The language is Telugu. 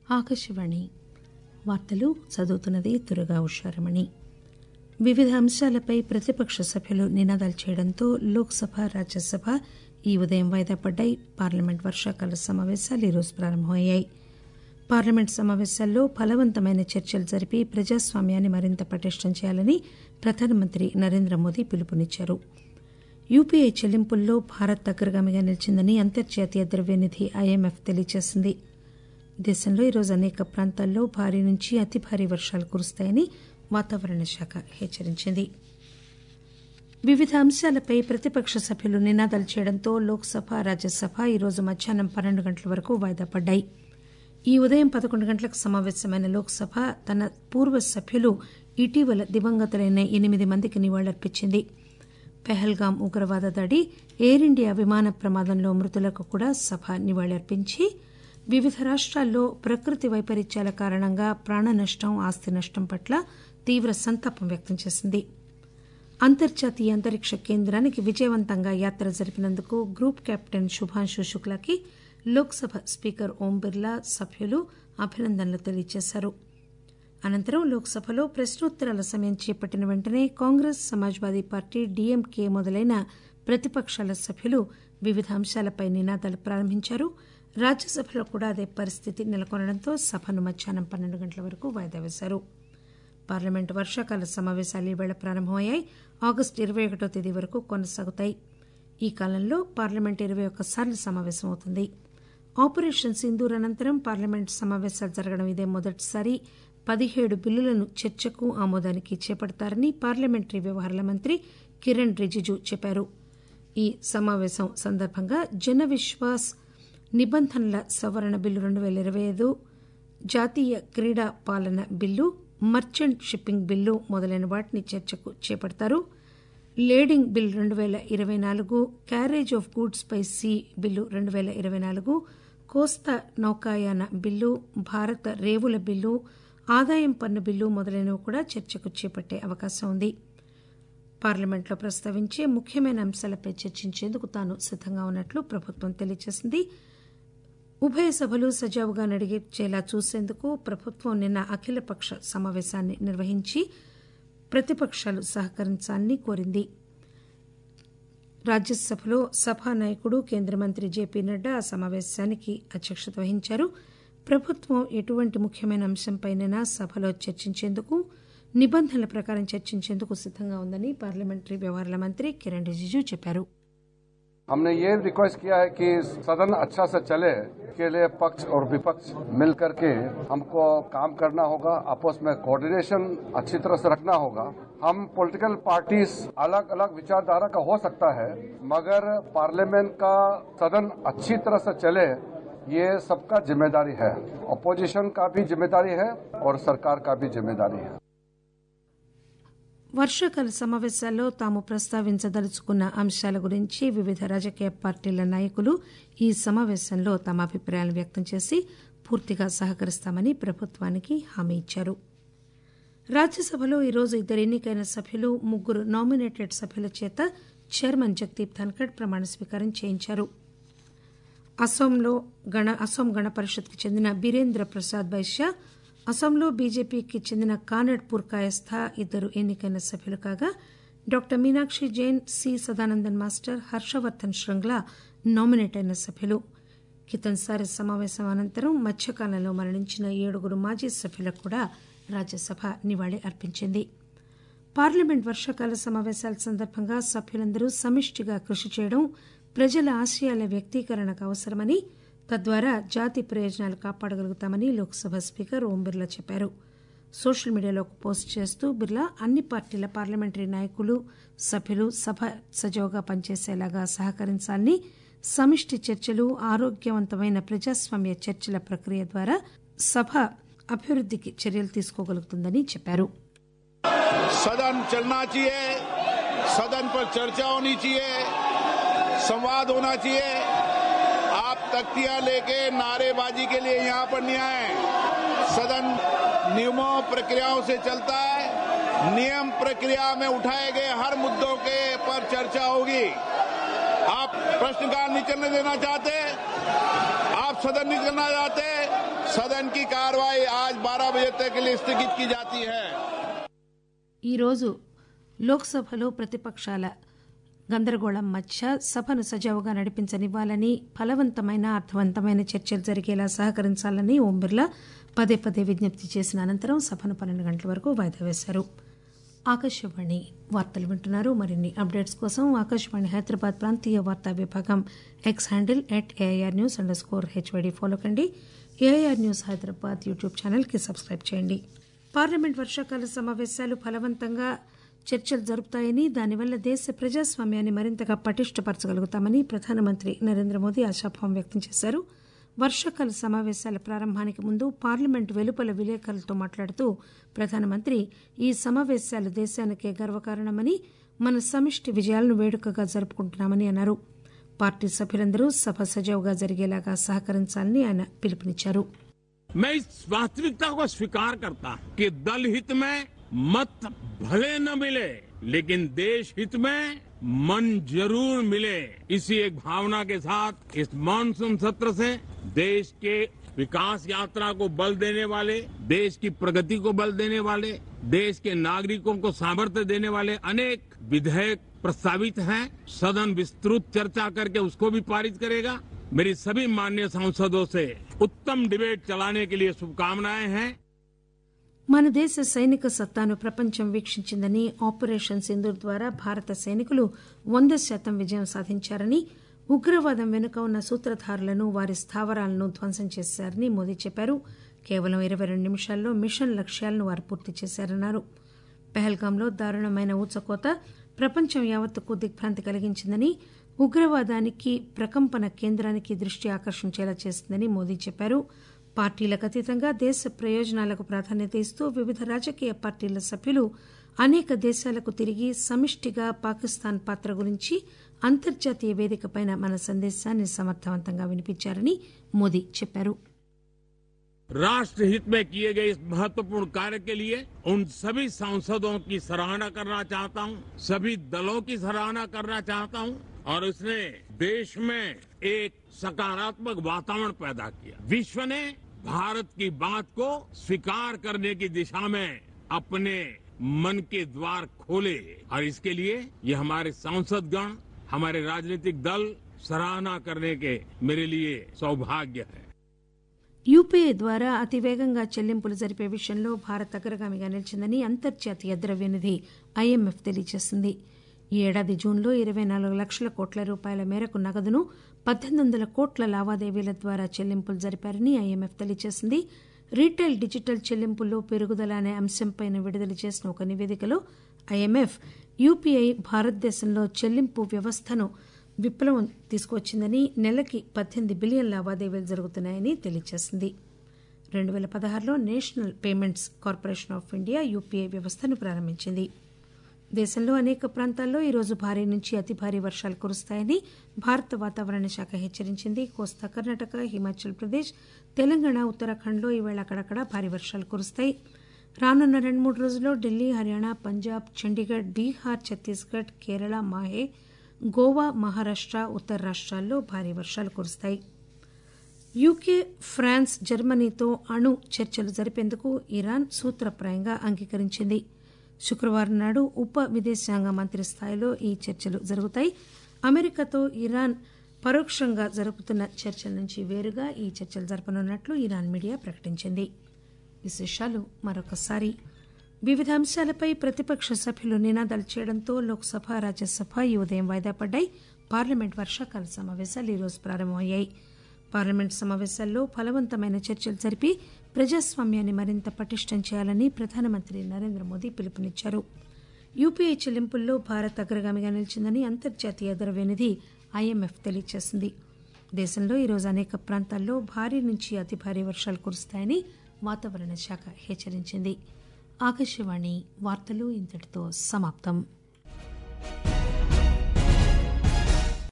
ఆకాశవాణి వార్తలు చదువుతున్నది దుర్గా ఉషారమణి వివిధ అంశాలపై ప్రతిపక్ష సభ్యులు నినాదాలు చేయడంతో లోక్సభ రాజ్యసభ ఈ ఉదయం వాయిదా పడ్డాయి పార్లమెంట్ వర్షాకాల సమావేశాలు ఈరోజు ప్రారంభమయ్యాయి పార్లమెంట్ సమావేశాల్లో ఫలవంతమైన చర్చలు జరిపి ప్రజాస్వామ్యాన్ని మరింత పటిష్టం చేయాలని ప్రధానమంత్రి నరేంద్ర మోదీ పిలుపునిచ్చారు యూపీఐ చెల్లింపుల్లో భారత్ అగ్రగామిగా నిలిచిందని అంతర్జాతీయ ద్రవ్యనిధి ఐఎంఎఫ్ తెలియజేసింది దేశంలో ఈరోజు అనేక ప్రాంతాల్లో భారీ నుంచి అతి భారీ వర్షాలు కురుస్తాయని వాతావరణ శాఖ హెచ్చరించింది వివిధ అంశాలపై ప్రతిపక్ష సభ్యులు నినాదాలు చేయడంతో లోక్సభ రాజ్యసభ ఈరోజు మధ్యాహ్నం పన్నెండు గంటల వరకు వాయిదా పడ్డాయి ఈ ఉదయం పదకొండు గంటలకు సమావేశమైన లోక్సభ తన పూర్వ సభ్యులు ఇటీవల దివంగతులైన ఎనిమిది మందికి నివాళులర్పించింది పెహల్గాం ఉగ్రవాద దాడి ఎయిర్ ఇండియా విమాన ప్రమాదంలో మృతులకు కూడా సభ నివాళులర్పించి వివిధ రాష్ట్రాల్లో ప్రకృతి వైపరీత్యాల కారణంగా ప్రాణ నష్టం ఆస్తి నష్టం పట్ల తీవ్ర సంతాపం వ్యక్తం చేసింది అంతర్జాతీయ అంతరిక్ష కేంద్రానికి విజయవంతంగా యాత్ర జరిపినందుకు గ్రూప్ కెప్టెన్ శుభాంశు శుక్లాకి లోక్సభ స్పీకర్ ఓం బిర్లా సభ్యులు అభినందనలు తెలియజేశారు అనంతరం లోక్సభలో ప్రశ్నోత్తరాల సమయం చేపట్టిన వెంటనే కాంగ్రెస్ సమాజ్వాదీ పార్టీ డీఎంకే మొదలైన ప్రతిపక్షాల సభ్యులు వివిధ అంశాలపై నినాదాలు ప్రారంభించారు రాజ్యసభలో కూడా అదే పరిస్థితి నెలకొనడంతో సభను మధ్యాహ్నం పన్నెండు గంటల వరకు వాయిదా వేశారు పార్లమెంటు వర్షాకాల సమావేశాలు ఈవేళ ప్రారంభమయ్యాయి ఆగస్టు ఇరవై ఒకటో తేదీ వరకు కొనసాగుతాయి ఈ కాలంలో పార్లమెంట్ ఇరవై ఒక్కసార్లు సమావేశమవుతుంది ఆపరేషన్ సింధూర్ అనంతరం పార్లమెంట్ సమావేశాలు జరగడం ఇదే మొదటిసారి పదిహేడు బిల్లులను చర్చకు ఆమోదానికి చేపడతారని పార్లమెంటరీ వ్యవహారాల మంత్రి కిరణ్ రిజిజు చెప్పారు ఈ సమావేశం సందర్భంగా జన విశ్వాస్ నిబంధనల సవరణ బిల్లు రెండు పేల ఇరవై ఐదు జాతీయ క్రీడా పాలన బిల్లు మర్చెంట్ షిప్పింగ్ బిల్లు మొదలైన వాటిని చర్చకు చేపడతారు లేడింగ్ బిల్ రెండు పేల ఇరవై నాలుగు క్యారేజ్ ఆఫ్ గూడ్స్ పై సీ బిల్లు రెండు పేల ఇరవై నాలుగు కోస్తా నౌకాయాన బిల్లు భారత రేవుల బిల్లు ఆదాయం పన్ను బిల్లు మొదలైనవి కూడా చర్చకు చేపట్టే అవకాశం ఉంది పార్లమెంట్లో ప్రస్తావించే ముఖ్యమైన అంశాలపై చర్చించేందుకు తాను సిద్దంగా ఉన్నట్లు ప్రభుత్వం తెలియజేసింది ఉభయ సభలు సజావుగా నడిచేలా చూసేందుకు ప్రభుత్వం నిన్న అఖిలపక్ష సమావేశాన్ని నిర్వహించి ప్రతిపక్షాలు సహకరించాలని కోరింది రాజ్యసభలో సభానాయకుడు కేంద్ర మంత్రి జేపీ నడ్డా ఆ సమావేశానికి అధ్యక్షత వహించారు ప్రభుత్వం ఎటువంటి ముఖ్యమైన అంశంపైనైనా సభలో చర్చించేందుకు నిబంధనల ప్రకారం చర్చించేందుకు సిద్దంగా ఉందని పార్లమెంటరీ వ్యవహారాల మంత్రి కిరణ్ రిజిజు చెప్పారు हमने ये रिक्वेस्ट किया है कि सदन अच्छा से चले के लिए पक्ष और विपक्ष मिलकर के हमको काम करना होगा आपस में कोऑर्डिनेशन अच्छी तरह से रखना होगा हम पॉलिटिकल पार्टीज अलग अलग विचारधारा का हो सकता है मगर पार्लियामेंट का सदन अच्छी तरह से चले ये सबका जिम्मेदारी है अपोजिशन का भी जिम्मेदारी है और सरकार का भी जिम्मेदारी है వర్షాకాల సమావేశాల్లో తాము ప్రస్తావించదలుచుకున్న అంశాల గురించి వివిధ రాజకీయ పార్టీల నాయకులు ఈ సమావేశంలో తమ అభిప్రాయాలు వ్యక్తం చేసి పూర్తిగా సహకరిస్తామని ప్రభుత్వానికి హామీ ఇచ్చారు రాజ్యసభలో ఈరోజు ఇద్దరు ఎన్నికైన సభ్యులు ముగ్గురు నామినేటెడ్ సభ్యుల చేత చైర్మన్ జగదీప్ ధన్కడ్ ప్రమాణ స్వీకారం చేయించారు అస్సాంలో గణ అస్సాం గణ పరిషత్కి చెందిన బీరేంద్ర ప్రసాద్ బైశ్యా అస్సాంలో బీజేపీకి చెందిన కానడ్పూర్ కాయస్థ ఇద్దరు ఎన్నికైన సభ్యులు కాగా doctor Meenakshi Jain C Sadanandan master Harshvardhan Shringla nominate అయిన సభ్యులు కితన్సారి సమావేశం అనంతరం మధ్యకాలంలో మరణించిన ఏడుగురు మాజీ సభ్యులకు కూడా రాజ్యసభ నివాళి అర్పించింది పార్లమెంట్ వర్షాకాల సమావేశాల సందర్భంగా సభ్యులందరూ సమిష్టిగా కృషి చేయడం ప్రజల ఆశయాల వ్యక్తీకరణకు అవసరమని తద్వారా జాతి ప్రయోజనాలు కాపాడగలుగుతామని లోక్సభ స్పీకర్ ఓం బిర్లా చెప్పారు సోషల్ మీడియాలో పోస్ట్ చేస్తూ బిర్లా అన్ని పార్టీల పార్లమెంటరీ నాయకులు సభ్యులు సభ సజావుగా పనిచేసేలాగా సహకరించాలని సమిష్టి చర్చలు ఆరోగ్యవంతమైన ప్రజాస్వామ్య చర్చల ప్రక్రియ ద్వారా సభ అభివృద్దికి చర్యలు తీసుకోగలుగుతుందని చెప్పారు सदन चलना चाहिए सदन पर चर्चा होनी चाहिए संवाद होना चाहिए आप तख्तियां लेके नारेबाजी के लिए यहाँ पर नहीं आए सदन नियमों प्रक्रियाओं से चलता है नियम प्रक्रिया में उठाए गए हर मुद्दों के पर चर्चा होगी आप प्रश्नकाल नहीं चलने देना चाहते आप सदन नहीं करना चाहते सदन की कार्रवाई आज 12 बजे तक के लिए स्थगित की जाती है ఈరోజు లోక్సభలో ప్రతిపక్షాల గందరగోళం మధ్య సభను సజావుగా నడిపించనివ్వాలని ఫలవంతమైన అర్థవంతమైన చర్చలు జరిగేలా సహకరించాలని ఓం బిర్లా పదే పదే విజ్ఞప్తి చేసిన అనంతరం సభను పన్నెండు గంటల వరకు వాయిదా వేశారు ఆకాశవాణి వార్తలు వింటున్నారు మరిన్ని అప్డేట్స్ కోసం ఆకాశవాణి హైదరాబాద్ ప్రాంతీయ వార్తా విభాగం X handle at AIR news under score HYD follow కండి ఏఐఆర్ న్యూస్ హైదరాబాద్ యూట్యూబ్ ఛానల్కి సబ్స్క్రైబ్ చేయండి పార్లమెంట్ వర్షాకాల సమావేశాలు ఫలవంతంగా చర్చలు జరుపుతాయని దానివల్ల దేశ ప్రజాస్వామ్యాన్ని మరింతగా పటిష్టపరచగలుగుతామని ప్రధానమంత్రి నరేంద్ర మోదీ ఆశాభావం వ్యక్తం చేశారు వర్షాకాల సమావేశాల ప్రారంభానికి ముందు పార్లమెంట్ వెలుపల విలేకరులతో మాట్లాడుతూ ప్రధానమంత్రి ఈ సమావేశాలు దేశానికే గర్వకారణమని మన సమిష్టి విజయాలను వేడుకగా జరుపుకుంటున్నామని అన్నారు పార్టీ సభ్యులందరూ సభ సజావుగా జరిగేలాగా సహకరించాలని ఆయన పిలుపునిచ్చారు मैं इस वास्तविकता को स्वीकार करता हूं कि दल हित में मत भले न मिले लेकिन देश हित में मन जरूर मिले इसी एक भावना के साथ इस मानसून सत्र से देश के विकास यात्रा को बल देने वाले देश की प्रगति को बल देने वाले देश के नागरिकों को सामर्थ्य देने वाले अनेक विधेयक प्रस्तावित हैं सदन विस्तृत चर्चा करके उसको भी पारित करेगा मेरी सभी माननीय सांसदों से उत्तम डिबेट चलाने के लिए शुभकामनाएं हैं మన దేశ సైనిక సత్తాను ప్రపంచం వీక్షించిందని ఆపరేషన్ సింధూర్ ద్వారా భారత సైనికులు వంద శాతం విజయం సాధించారని ఉగ్రవాదం వెనుక ఉన్న సూత్రధారులను వారి స్థావరాలను ధ్వంసం చేశారని మోదీ చెప్పారు కేవలం ఇరవై రెండు నిమిషాల్లో మిషన్ లక్ష్యాలను వారు పూర్తి చేశారన్నారు పెహల్గాంలో దారుణమైన ఊచకోత ప్రపంచం యావత్తుకు దిగ్భ్రాంతి కలిగించిందని ఉగ్రవాదానికి ప్రకంపన కేంద్రానికి దృష్టి ఆకర్షించేలా చేసిందని మోదీ చెప్పారు పార్టీలకు అతీతంగా దేశ ప్రయోజనాలకు ప్రాధాన్యత ఇస్తూ వివిధ రాజకీయ పార్టీల సభ్యులు అనేక దేశాలకు తిరిగి సమిష్టిగా పాకిస్తాన్ పాత్ర గురించి అంతర్జాతీయ వేదికపైన మన సందేశాన్ని సమర్థవంతంగా వినిపించారని మోదీ చెప్పారు राष्ट्र हित में किए गए इस महत्वपूर्ण कार्य के लिए उन सभी सांसदों की सराहना करना चाहता हूं सभी दलों की सराहना करना चाहता हूं और उसने देश में एक सकारात्मक वातावरण पैदा किया विश्व ने भारत की बात को स्वीकार करने की दिशा में अपने मन के द्वार खोले और इसके लिए ये हमारे सांसद गण हमारे राजनीतिक दल सराहना करने के मेरे लिए सौभाग्य है యూపీఐ ద్వారా అతివేగంగా చెల్లింపులు జరిపే విషయంలో భారత్ అగ్రగామిగా నిలిచిందని అంతర్జాతీయ ద్రవ్యనిధి ఐఎంఎఫ్ తెలియజేసింది ఈ ఏడాది జూన్లో ఇరవై నాలుగు లక్షల కోట్ల రూపాయల మేరకు నగదును పద్దెనిమిది వందల కోట్ల లావాదేవీల ద్వారా చెల్లింపులు జరిపారని ఐఎంఎఫ్ తెలియజేసింది రీటైల్ డిజిటల్ చెల్లింపుల్లో పెరుగుదల అనే అంశంపై విడుదల చేసిన ఒక నివేదికలో ఐఎంఎఫ్ యూపీఐ భారతదేశంలో చెల్లింపు వ్యవస్థను విప్లవం తీసుకువచ్చిందని నెలకి పద్దెనిమిది బిలియన్ లావాదేవీలు జరుగుతున్నాయని తెలియజేసింది రెండు పేల పదహారులో national payments corporation of India UPI వ్యవస్థను ప్రారంభించింది దేశంలో అనేక ప్రాంతాల్లో ఈరోజు భారీ నుంచి అతి భారీ వర్షాలు కురుస్తాయని భారత వాతావరణ శాఖ హెచ్చరించింది కోస్తా కర్ణాటక హిమాచల్ ప్రదేశ్ తెలంగాణ ఉత్తరాఖండ్లో ఈవేళ అక్కడక్కడ భారీ వర్షాలు కురుస్తాయి రానున్న రెండు మూడు రోజుల్లో ఢిల్లీ హర్యానా పంజాబ్ చండీగఢ్ బీహార్ ఛత్తీస్గఢ్ కేరళ మాహే గోవా మహారాష్ట ఉత్తర రాష్ట్రాల్లో భారీ వర్షాలు కురుస్తాయి యూకే ఫ్రాన్స్ జర్మనీతో అణు చర్చలు జరిపేందుకు ఇరాన్ సూత్రప్రాయంగా అంగీకరించింది శుక్రవారం నాడు ఉప విదేశాంగ మంత్రి స్థాయిలో ఈ చర్చలు జరుగుతాయి అమెరికాతో ఇరాన్ పరోక్షంగా జరుపుతున్న చర్చల నుంచి వేరుగా ఈ చర్చలు జరపనున్నట్లు ఇరాన్ మీడియా ప్రకటించింది విశేషాలు మరొకసారి వివిధ అంశాలపై ప్రతిపక్ష సభ్యులు నినాదాలు చేయడంతో లోక్సభ రాజ్యసభ ఈ ఉదయం వాయిదా పడ్డాయి పార్లమెంట్ వర్షాకాల సమావేశాలు ఈరోజు ప్రారంభమయ్యాయి పార్లమెంట్ సమావేశాల్లో ఫలవంతమైన చర్చలు జరిపి ప్రజాస్వామ్యాన్ని మరింత పటిష్టం చేయాలని ప్రధానమంత్రి నరేంద్ర మోదీ పిలుపునిచ్చారు యూపీఐ చెల్లింపుల్లో భారత్ అగ్రగామిగా నిలిచిందని అంతర్జాతీయ ద్రవ్యనిధి ఐఎంఎఫ్ తెలియజేసింది దేశంలో ఈరోజు అనేక ప్రాంతాల్లో భారీ నుంచి అతి భారీ వర్షాలు కురుస్తాయని వాతావరణ శాఖ హెచ్చరించింది ఆకాశవాణి వార్తలు ఇంతటితో సమాప్తం